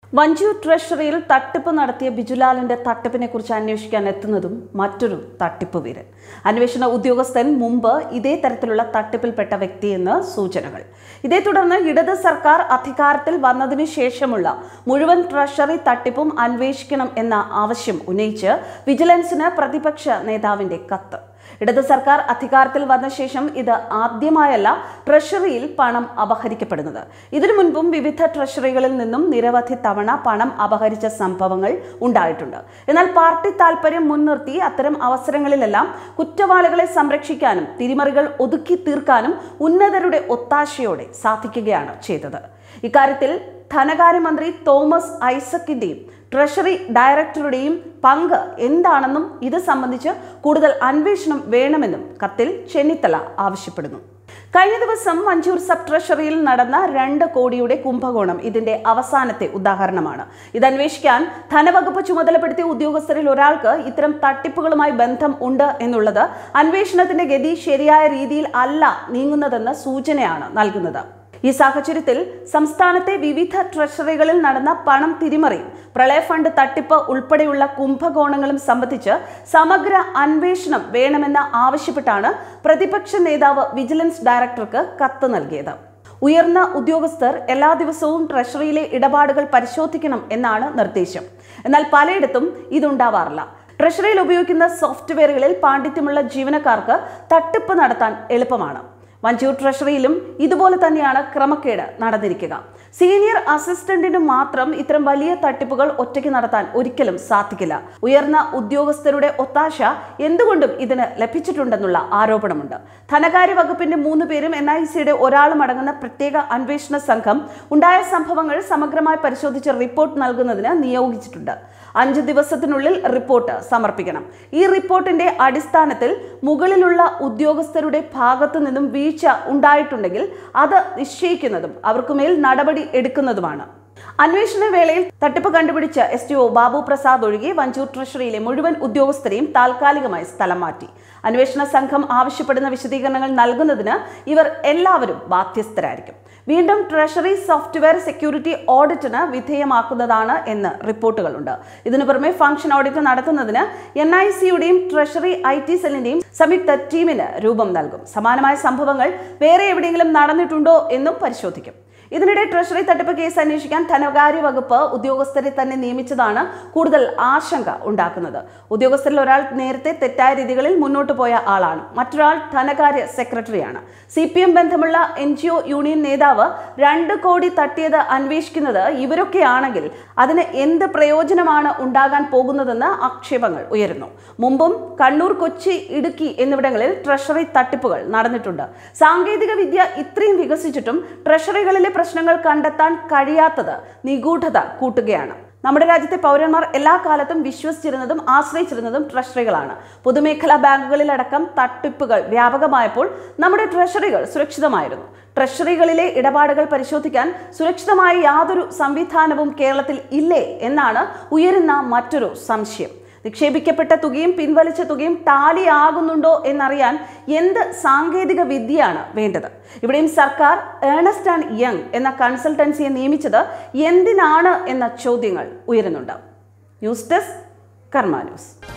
വഞ്ചൂർ ട്രഷറിയിൽ തട്ടിപ്പ് നടത്തിയ ബിജുലാലിന്റെ തട്ടിപ്പിനെ കുറിച്ച് അന്വേഷിക്കാൻ എത്തുന്നതും മറ്റൊരു തട്ടിപ്പ് വീരൻ അന്വേഷണ ഉദ്യോഗസ്ഥൻ മുമ്പ് ഇതേ തരത്തിലുള്ള തട്ടിപ്പിൽപ്പെട്ട വ്യക്തിയെന്ന് സൂചനകൾ ഇതേ തുടർന്ന് ഇടത് സർക്കാർ അധികാരത്തിൽ വന്നതിനു ശേഷമുള്ള മുഴുവൻ ട്രഷറി തട്ടിപ്പും അന്വേഷിക്കണം എന്ന ആവശ്യം ഉന്നയിച്ച് വിജിലൻസിന് പ്രതിപക്ഷ നേതാവിന്റെ കത്ത് ഇടത് സർക്കാർ അധികാരത്തിൽ വന്ന ശേഷം ഇത് ആദ്യമായല്ല ട്രഷറിയിൽ പണം അപഹരിക്കപ്പെടുന്നത് ഇതിനു മുൻപും വിവിധ ട്രഷറികളിൽ നിന്നും നിരവധി തവണ പണം അപഹരിച്ച സംഭവങ്ങൾ ഉണ്ടായിട്ടുണ്ട് എന്നാൽ പാർട്ടി താൽപര്യം മുൻനിർത്തി അത്തരം അവസരങ്ങളിലെല്ലാം കുറ്റവാളികളെ സംരക്ഷിക്കാനും തിരിമറികൾ ഒതുക്കി തീർക്കാനും ഉന്നതരുടെ ഒത്താശയോടെ സാധിക്കുകയാണ് ചെയ്തത് ഇക്കാര്യത്തിൽ ധനകാര്യമന്ത്രി തോമസ് ഐസക്കിന്റെയും ട്രഷറി ഡയറക്ടറുടെയും പങ്ക് എന്താണെന്നും ഇത് സംബന്ധിച്ച് കൂടുതൽ അന്വേഷണം വേണമെന്നും കത്തിൽ ചെന്നിത്തല ആവശ്യപ്പെടുന്നു കഴിഞ്ഞ ദിവസം മഞ്ചൂർ സബ് ട്രഷറിയിൽ നടന്ന രണ്ട് കോടിയുടെ കുംഭകോണം ഇതിന്റെ അവസാനത്തെ ഉദാഹരണമാണ് ഇത് അന്വേഷിക്കാൻ ധനവകുപ്പ് ചുമതലപ്പെടുത്തിയ ഉദ്യോഗസ്ഥരിൽ ഒരാൾക്ക് ഇത്തരം തട്ടിപ്പുകളുമായി ബന്ധം ഉണ്ട് എന്നുള്ളത് അന്വേഷണത്തിന്റെ ഗതി ശരിയായ രീതിയിൽ അല്ല നീങ്ങുന്നതെന്ന സൂചനയാണ് നൽകുന്നത് ഈ സാഹചര്യത്തിൽ സംസ്ഥാനത്തെ വിവിധ ട്രഷറികളിൽ നടന്ന പണം തിരിമറി പ്രളയ ഫണ്ട് തട്ടിപ്പ് ഉൾപ്പെടെയുള്ള കുംഭകോണങ്ങളും സംബന്ധിച്ച് സമഗ്ര അന്വേഷണം വേണമെന്ന് ആവശ്യപ്പെട്ടാണ് പ്രതിപക്ഷ നേതാവ് വിജിലൻസ് ഡയറക്ടർക്ക് കത്ത് നൽകിയത് ഉയർന്ന ഉദ്യോഗസ്ഥർ എല്ലാ ദിവസവും ട്രഷറിയിലെ ഇടപാടുകൾ പരിശോധിക്കണം എന്നാണ് നിർദ്ദേശം എന്നാൽ പലയിടത്തും ഇതുണ്ടാവാറില്ല ട്രഷറിയിൽ ഉപയോഗിക്കുന്ന സോഫ്റ്റ്വെയറുകളിൽ പാണ്ഡിത്യമുള്ള ജീവനക്കാർക്ക് തട്ടിപ്പ് നടത്താൻ എളുപ്പമാണ് വഞ്ചൂർ ട്രഷറിയിലും ഇതുപോലെ തന്നെയാണ് ക്രമക്കേട് നടന്നിരിക്കുക സീനിയർ അസിസ്റ്റന്റിന് മാത്രം ഇത്തരം വലിയ തട്ടിപ്പുകൾ ഒറ്റയ്ക്ക് നടത്താൻ ഒരിക്കലും സാധിക്കില്ല ഉയർന്ന ഉദ്യോഗസ്ഥരുടെ ഒത്താശ എന്തുകൊണ്ടും ഇതിന് ലഭിച്ചിട്ടുണ്ടെന്നുള്ള ആരോപണമുണ്ട് ധനകാര്യ വകുപ്പിന്റെ മൂന്ന് പേരും എൻ ഐ സിയുടെ ഒരാളും അടങ്ങുന്ന പ്രത്യേക അന്വേഷണ സംഘം ഉണ്ടായ സംഭവങ്ങൾ സമഗ്രമായി പരിശോധിച്ച് റിപ്പോർട്ട് നൽകുന്നതിന് നിയോഗിച്ചിട്ടുണ്ട് അഞ്ച് ദിവസത്തിനുള്ളിൽ റിപ്പോർട്ട് സമർപ്പിക്കണം ഈ റിപ്പോർട്ടിന്റെ അടിസ്ഥാനത്തിൽ മുകളിലുള്ള ഉദ്യോഗസ്ഥരുടെ ഭാഗത്തു നിന്നും വീഴ്ച ഉണ്ടായിട്ടുണ്ടെങ്കിൽ അത് നിശ്ചയിക്കുന്നതും അവർക്കുമേൽ നടപടി എടുക്കുന്നതുമാണ് അന്വേഷണ വേളയിൽ തട്ടിപ്പ് കണ്ടുപിടിച്ച S T O Babu Prasad ഒഴികെ വഞ്ചൂർ ട്രഷറിയിലെ മുഴുവൻ ഉദ്യോഗസ്ഥരെയും താൽക്കാലികമായി സ്ഥലം മാറ്റി അന്വേഷണ സംഘം ആവശ്യപ്പെടുന്ന വിശദീകരണങ്ങൾ നൽകുന്നതിന് ഇവർ എല്ലാവരും ബാധ്യസ്ഥരായിരിക്കും വീണ്ടും ട്രഷറി സോഫ്റ്റ്വെയർ സെക്യൂരിറ്റി ഓഡിറ്റിന് വിധേയമാക്കുന്നതാണ് എന്ന് റിപ്പോർട്ടുകളുണ്ട് ഇതിനു പുറമെ ഫംഗ്ഷൻ ഓഡിറ്റ് നടത്തുന്നതിന് എൻ ഐ സിയുടെയും ട്രഷറി ഐ ടി സെല്ലിന്റെയും സംയുക്ത ടീമിന് രൂപം നൽകും സമാനമായ സംഭവങ്ങൾ വേറെ എവിടെയെങ്കിലും നടന്നിട്ടുണ്ടോ എന്നും പരിശോധിക്കും ഇതിനിടെ ട്രഷറി തട്ടിപ്പ് കേസ് അന്വേഷിക്കാൻ ധനകാര്യ വകുപ്പ് ഉദ്യോഗസ്ഥരെ തന്നെ നിയമിച്ചതാണ് കൂടുതൽ ആശങ്ക ഉണ്ടാക്കുന്നത് ഉദ്യോഗസ്ഥരിൽ ഒരാൾ നേരത്തെ തെറ്റായ രീതികളിൽ മുന്നോട്ട് പോയ ആളാണ് മറ്റൊരാൾ ധനകാര്യ സെക്രട്ടറിയാണ് സി പി എം ബന്ധമുള്ള എൻ ജി ഒ യൂണിയൻ നേതാവ് രണ്ട് കോടി തട്ടിയത് അന്വേഷിക്കുന്നത് ഇവരൊക്കെയാണെങ്കിൽ അതിന് എന്ത് പ്രയോജനമാണ് ഉണ്ടാകാൻ പോകുന്നതെന്ന് ആക്ഷേപങ്ങൾ ഉയരുന്നു മുമ്പും കണ്ണൂർ കൊച്ചി ഇടുക്കി എന്നിവിടങ്ങളിൽ ട്രഷറി തട്ടിപ്പുകൾ നടന്നിട്ടുണ്ട് സാങ്കേതിക വിദ്യ ഇത്രയും വികസിച്ചിട്ടും ട്രഷറികളിലെ പ്രശ്നങ്ങൾ കണ്ടെത്താൻ കഴിയാത്തത് നിഗൂഢത കൂട്ടുകയാണ് നമ്മുടെ രാജ്യത്തെ പൗരന്മാർ എല്ലാ കാലത്തും വിശ്വസിച്ചിരുന്നതും ആശ്രയിച്ചിരുന്നതും ട്രഷറികളാണ് പൊതുമേഖലാ ബാങ്കുകളിലടക്കം തട്ടിപ്പുകൾ വ്യാപകമായപ്പോൾ നമ്മുടെ ട്രഷറികൾ സുരക്ഷിതമായിരുന്നു ട്രഷറികളിലെ ഇടപാടുകൾ പരിശോധിക്കാൻ സുരക്ഷിതമായ യാതൊരു സംവിധാനവും കേരളത്തിൽ ഇല്ലേ എന്നാണ് ഉയരുന്ന മറ്റൊരു സംശയം നിക്ഷേപിക്കപ്പെട്ട തുകയും പിൻവലിച്ച തുകയും ടാലിയാകുന്നുണ്ടോ എന്നറിയാൻ എന്ത് സാങ്കേതിക വിദ്യയാണ് വേണ്ടത് ഇവിടെയും സർക്കാർ ഏണസ്റ്റ് ആൻഡ് യങ് എന്ന കൺസൾട്ടൻസിയെ നിയമിച്ചത് എന്തിനാണ് എന്ന ചോദ്യങ്ങൾ ഉയരുന്നുണ്ട് ന്യൂസ് ഡെസ്ക് കർമ്മ ന്യൂസ്